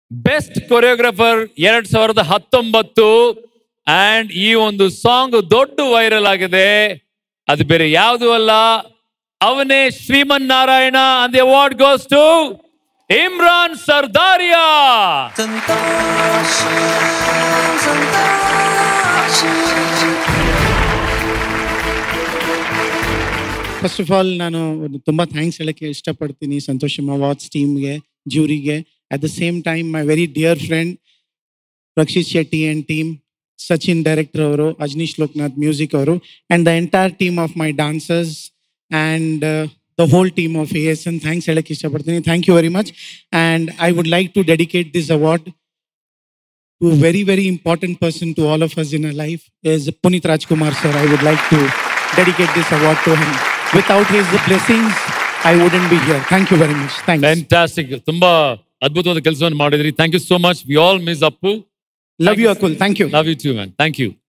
Best choreographer ಎರಡ್ ಸಾವಿರದ ಹತ್ತೊಂಬತ್ತು ಅಂಡ್ ಈ ಒಂದು ಸಾಂಗ್ ದೊಡ್ಡ ವೈರಲ್ ಆಗಿದೆ ಅದು ಬೇರೆ ಯಾವುದು ಅಲ್ಲ ಅವನೇ Shriman Narayana and award goes to Imran Sardhariya first of all ನಾನು ಒಂದು ತುಂಬ ಥ್ಯಾಂಕ್ಸ್ ಹೇಳಕ್ಕೆ ಇಷ್ಟಪಡ್ತೀನಿ ಸಂತೋಷಮ್ ಅವಾರ್ಡ್ಸ್ ಟೀಮ್ಗೆ ಜ್ಯೂರಿಗೆ at the same time my very dear friend Rakshit Shetty and team Sachin director ಅವರು ಅಜ್ನೀಶ್ ಲೋಕನಾಥ್ ಮ್ಯೂಸಿಕ್ ಅವರು and the entire team of my dancers and the whole team of A S N thanks ಹೇಳಕ್ಕೆ ಇಷ್ಟಪಡ್ತೀನಿ thank you very much and I would like to dedicate this award to a very, very important person to all of us in our life is Punit Rajkumar sir. I would like to dedicate this award to him. Without his blessings, I wouldn't be here. Thank you very much. Thanks. Fantastic ತುಂಬಾ ಅದ್ಭುತವಾದ ಕೆಲಸವನ್ನು ಮಾಡಿದ್ರಿ thank you so much we all miss Appu Love you, Akul. Thank you. Love you too man thank you